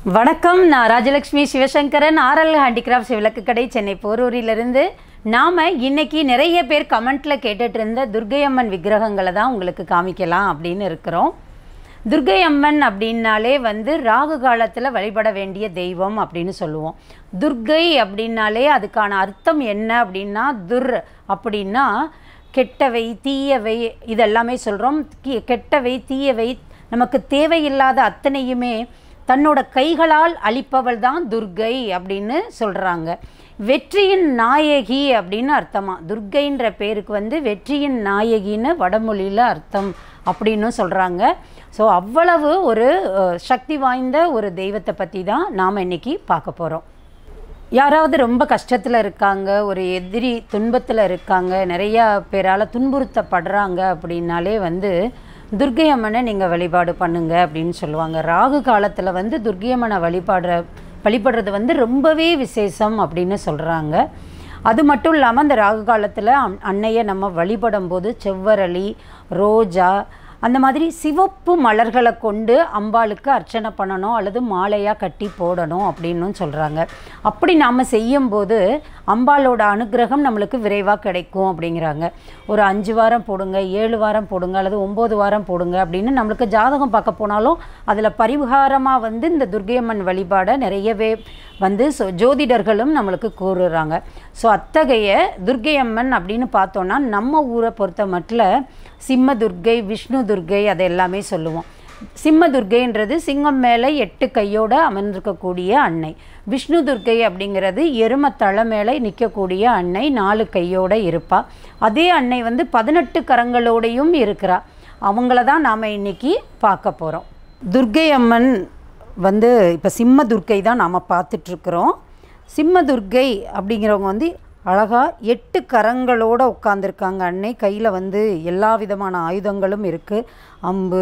வணக்கம் நான் Rajalakshmi Sivasankaran RL handicrafts விளக்கு கடை சென்னை போரூரிலிருந்து நாம் இன்னைக்கு நிறைய பேர் கமெண்ட்டில் கேட்டுட்டு இருந்த துர்க்கை அம்மன் விக்கிரகங்களை தான் உங்களுக்கு காமிக்கலாம் அப்படின்னு இருக்கிறோம் துர்க்கை அம்மன் அப்படின்னாலே வந்து ராகு காலத்தில் வழிபட வேண்டிய தெய்வம் அப்படின்னு சொல்லுவோம் துர்க்கை அப்படின்னாலே அதுக்கான அர்த்தம் என்ன அப்படின்னா துர் அப்படின்னா கெட்டவை தீயவை இதெல்லாமே சொல்கிறோம் கெட்டவை தீயவை நமக்கு தேவையில்லாத அத்தனையுமே தன்னோட கைகளால் அழிப்பவள் தான் துர்க்கை அப்படின்னு சொல்கிறாங்க வெற்றியின் நாயகி அப்படின்னு அர்த்தமா துர்க்கைன்ற பேருக்கு வந்து வெற்றியின் நாயகின்னு வடமொழியில் அர்த்தம் அப்படின்னு சொல்கிறாங்க ஸோ அவ்வளவு ஒரு அஹ், சக்தி வாய்ந்த ஒரு தெய்வத்தை பற்றி தான் நாம் இன்னைக்கு பார்க்க போகிறோம் யாராவது ரொம்ப கஷ்டத்தில் இருக்காங்க ஒரு எதிரி துன்பத்தில் இருக்காங்க நிறையா பேரால் துன்புறுத்தப்படுறாங்க அப்படின்னாலே வந்து துர்க்கை அம்மனை நீங்கள் வழிபாடு பண்ணுங்க அப்படின்னு சொல்லுவாங்க ராகு காலத்தில் வந்து துர்க்கை அம்மனை வழிபாடுற வழிபடுறது வந்து ரொம்பவே விசேஷம் அப்படின்னு சொல்கிறாங்க அது மட்டும் இல்லாமல் அந்த ராகு காலத்தில் அன்- அன்னையை நம்ம வழிபடும் போது செவ்வரளி ரோஜா அந்த மாதிரி சிவப்பு மலர்களை கொண்டு அம்பாளுக்கு அர்ச்சனை பண்ணணும் அல்லது மாலையாக கட்டி போடணும் அப்படின்னு சொல்கிறாங்க அப்படி நாம் செய்யும்போது அம்பாளோட அனுக்கிரகம் நம்மளுக்கு விரைவாக கிடைக்கும் அப்படிங்கிறாங்க ஒரு அஞ்சு வாரம் போடுங்க ஏழு வாரம் போடுங்க அல்லது ஒம்பது வாரம் போடுங்க அப்படின்னு நம்மளுக்கு ஜாதகம் பார்க்க போனாலும் அதில் பரிகாரமாக வந்து இந்த துர்க்கையம்மன் வழிபாடை நிறையவே வந்து சொ ஜோதிடர்களும் நம்மளுக்கு கூறுறாங்க ஸோ அத்தகைய துர்க்கை அம்மன் அப்படின்னு பார்த்தோன்னா நம்ம ஊரை பொறுத்த மட்டும் சிம்ம துர்க்கை விஷ்ணு துர்க்கை அதை எல்லாமே சொல்லுவோம் சிம்ம துர்க்கைன்றது சிங்கம் மேலே எட்டு கையோட அமர்ந்திருக்கக்கூடிய அன்னை விஷ்ணு துர்க்கை அப்படிங்கிறது எரும தலை மேலே நிற்கக்கூடிய அன்னை நாலு கையோட இருப்பா அதே அன்னை வந்து பதினெட்டு கரங்களோடையும் இருக்கிறா அவங்கள தான் நாம் இன்னைக்கு பார்க்க போகிறோம் துர்க்கை அம்மன் வந்து இப்போ சிம்ம துர்க்கை தான் நாம் பார்த்துட்ருக்குறோம் சிம்ம துர்க்கை அப்படிங்கிறவங்க வந்து அழகாக எட்டு கரங்களோடு உட்காந்துருக்காங்க அன்னை கையில் வந்து எல்லா விதமான ஆயுதங்களும் இருக்குது அம்பு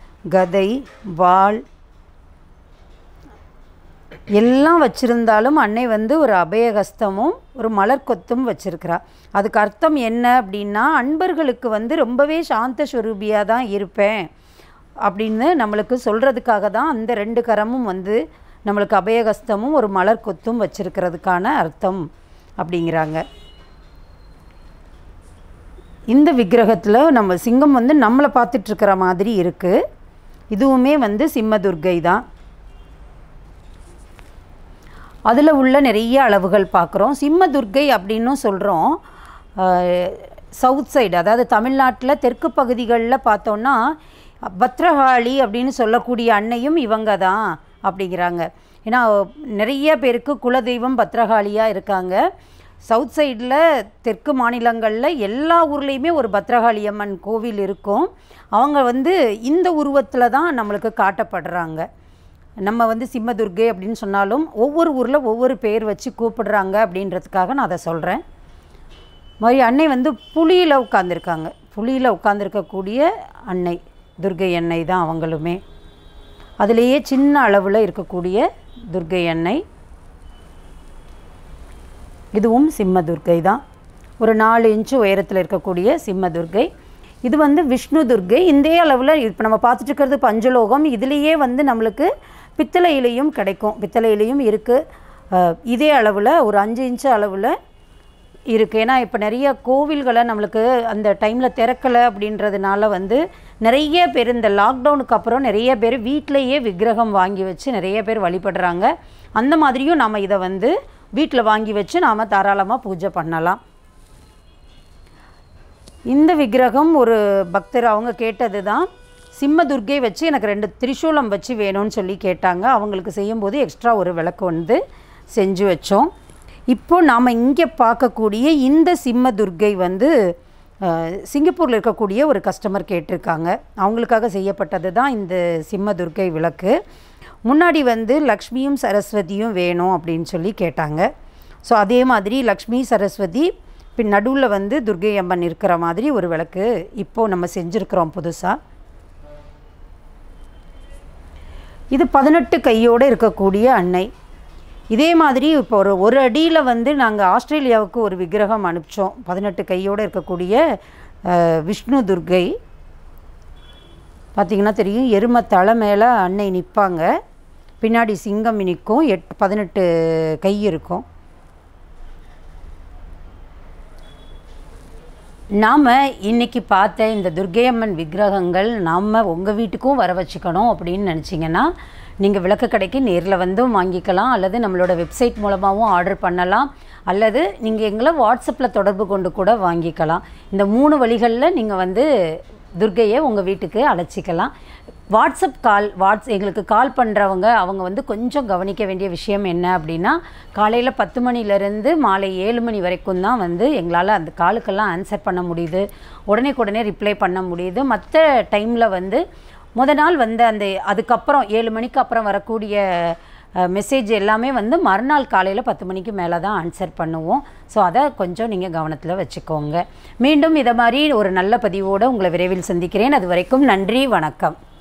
கதை வாள் எல்லாம் வச்சிருந்தாலும் அன்னை வந்து ஒரு அபயகஸ்தமும் ஒரு மலர் கொத்தும் வச்சிருக்கிறா அதுக்கு அர்த்தம் என்ன அப்படின்னா அன்பர்களுக்கு வந்து ரொம்பவே சாந்த ஸ்வரூபியாக தான் இருப்பேன் அப்படின்னு நம்மளுக்கு சொல்கிறதுக்காக தான் அந்த ரெண்டு கரமும் வந்து நம்மளுக்கு அபயகஸ்தமும் ஒரு மலர் கொத்தும் வச்சிருக்கிறதுக்கான அர்த்தம் அப்படிங்கிறாங்க இந்த விக்கிரகத்தில் நம்ம சிங்கம் வந்து நம்மளை பார்த்துட்ருக்கிற மாதிரி இருக்குது இதுவுமே வந்து சிம்ம துர்க்கை தான் அதில் உள்ள நிறைய அளவுகள் பார்க்குறோம் சிம்ம துர்க்கை அப்படின்னும் சொல்கிறோம் சவுத் சைடு அதாவது தமிழ்நாட்டில் தெற்கு பகுதிகளில் பார்த்தோன்னா பத்ரகாளி அப்படின்னு சொல்லக்கூடிய அன்னையும் இவங்க தான் அப்படிங்கிறாங்க ஏன்னா நிறைய பேருக்கு குலதெய்வம் பத்ரகாளியாக இருக்காங்க சவுத் சைடில் தெற்கு மாநிலங்களில் எல்லா ஊர்லேயுமே ஒரு பத்ரகாளி அம்மன் கோவில் இருக்கும் அவங்க வந்து இந்த உருவத்தில் தான் நம்மளுக்கு காட்டப்படுறாங்க நம்ம வந்து சிம்மதுர்கை அப்படின்னு சொன்னாலும் ஒவ்வொரு ஊரில் ஒவ்வொரு பேர் வச்சு கூப்பிடுறாங்க அப்படின்றதுக்காக நான் அதை சொல்கிறேன் மாதிரி அன்னை வந்து புலியில் உட்காந்துருக்காங்க புலியில் உட்காந்துருக்கக்கூடிய அன்னை துர்கை அன்னை தான் அவங்களுமே அதிலேயே சின்ன அளவில் இருக்கக்கூடிய துர்கை அன்னை இதுவும் சிம்ம துர்க்கை தான் ஒரு நாலு இன்ச்சு உயரத்தில் இருக்கக்கூடிய சிம்ம துர்க்கை இது வந்து விஷ்ணு துர்க்கை இந்த அளவில் இப்போ நம்ம பார்த்துட்டு இருக்கிறது பஞ்சலோகம் இதுலேயே வந்து நம்மளுக்கு பித்தளையிலையும் கிடைக்கும் பித்தளையிலையும் இருக்குது இதே அளவில் ஒரு அஞ்சு இன்ச்சு அளவில் இருக்குது ஏன்னா இப்போ நிறைய கோவில்களை நம்மளுக்கு அந்த டைமில் திறக்கலை அப்படின்றதுனால வந்து நிறைய பேர் இந்த லாக்டவுனுக்கு அப்புறம் நிறைய பேர் வீட்டிலையே விக்கிரகம் வாங்கி வச்சு நிறைய பேர் வழிபடுறாங்க அந்த மாதிரியும் நம்ம இதை வந்து வீட்டில் வாங்கி வச்சு நாம் தாராளமாக பூஜை பண்ணலாம் இந்த விக்கிரகம் ஒரு பக்தர் அவங்க கேட்டது தான் சிம்ம துர்க்கை வச்சு எனக்கு ரெண்டு திரிசூலம் வச்சு வேணும்னு சொல்லி கேட்டாங்க அவங்களுக்கு செய்யும்போது எக்ஸ்ட்ரா ஒரு விளக்கு வந்து செஞ்சு வச்சோம் இப்போ நாம் இங்கே பார்க்கக்கூடிய இந்த சிம்ம துர்க்கை வந்து அஹ், சிங்கப்பூரில் இருக்கக்கூடிய ஒரு கஸ்டமர் கேட்டிருக்காங்க அவங்களுக்காக செய்யப்பட்டது தான் இந்த சிம்ம துர்க்கை விளக்கு முன்னாடி வந்து லக்ஷ்மியும் சரஸ்வதியும் வேணும் அப்படின்னு சொல்லி கேட்டாங்க ஸோ அதே மாதிரி லக்ஷ்மி சரஸ்வதி பின் நடுவில் வந்து துர்க்கை அம்மன் இருக்கிற மாதிரி ஒரு விளக்கு இப்போது நம்ம செஞ்சுருக்கிறோம் புதுசாக இது பதினெட்டு கையோடு இருக்கக்கூடிய அன்னை இதே மாதிரி இப்போ ஒரு ஒரு அடியில் வந்து நாங்கள் ஆஸ்திரேலியாவுக்கு ஒரு விக்கிரகம் அனுப்பிச்சோம் பதினெட்டு கையோடு இருக்கக்கூடிய அஹ், விஷ்ணு துர்க்கை பார்த்திங்கன்னா தெரியும் எருமை தலை மேலே அன்னை நிற்பாங்க பின்னாடி சிங்கம் நிற்கும் எட் பதினெட்டு கை இருக்கும் நாம் இன்னைக்கு பார்த்த இந்த துர்க்கையம்மன் விக்கிரகங்கள் நாம் உங்கள் வீட்டுக்கும் வர வச்சுக்கணும் அப்படின்னு நினச்சிங்கன்னா நீங்கள் விளக்கு கடைக்கு நேரில் வந்தும் வாங்கிக்கலாம் அல்லது நம்மளோட வெப்சைட் மூலமாகவும் ஆர்டர் பண்ணலாம் அல்லது நீங்கள் எங்களை வாட்ஸ்அப்பில் தொடர்பு கொண்டு கூட வாங்கிக்கலாம் இந்த மூணு வழிகளில் நீங்கள் வந்து துர்க்கையை உங்கள் வீட்டுக்கு அழைச்சிக்கலாம் வாட்ஸ்அப் கால் வாட்ஸ் எங்களுக்கு கால் பண்ணுறவங்க அவங்க வந்து கொஞ்சம் கவனிக்க வேண்டிய விஷயம் என்ன அப்படின்னா காலையில் பத்து மணிலேருந்து மாலை ஏழு மணி வரைக்கும் தான் வந்து எங்களால் அந்த காலுக்கெல்லாம் ஆன்சர் பண்ண முடியுது உடனே உடனே ரிப்ளை பண்ண முடியுது மற்ற டைமில் வந்து முத நாள் வந்த அந்த அதுக்கப்புறம் ஏழு மணிக்கு அப்புறம் வரக்கூடிய மெசேஜ் எல்லாமே வந்து மறுநாள் காலையில் பத்து மணிக்கு மேலே தான் ஆன்சர் பண்ணுவோம் ஸோ அதை கொஞ்சம் நீங்கள் கவனத்தில் வச்சுக்கோங்க மீண்டும் இதை மாதிரி ஒரு நல்ல பதிவோடு உங்களை விரைவில் சந்திக்கிறேன் அது வரைக்கும் நன்றி வணக்கம்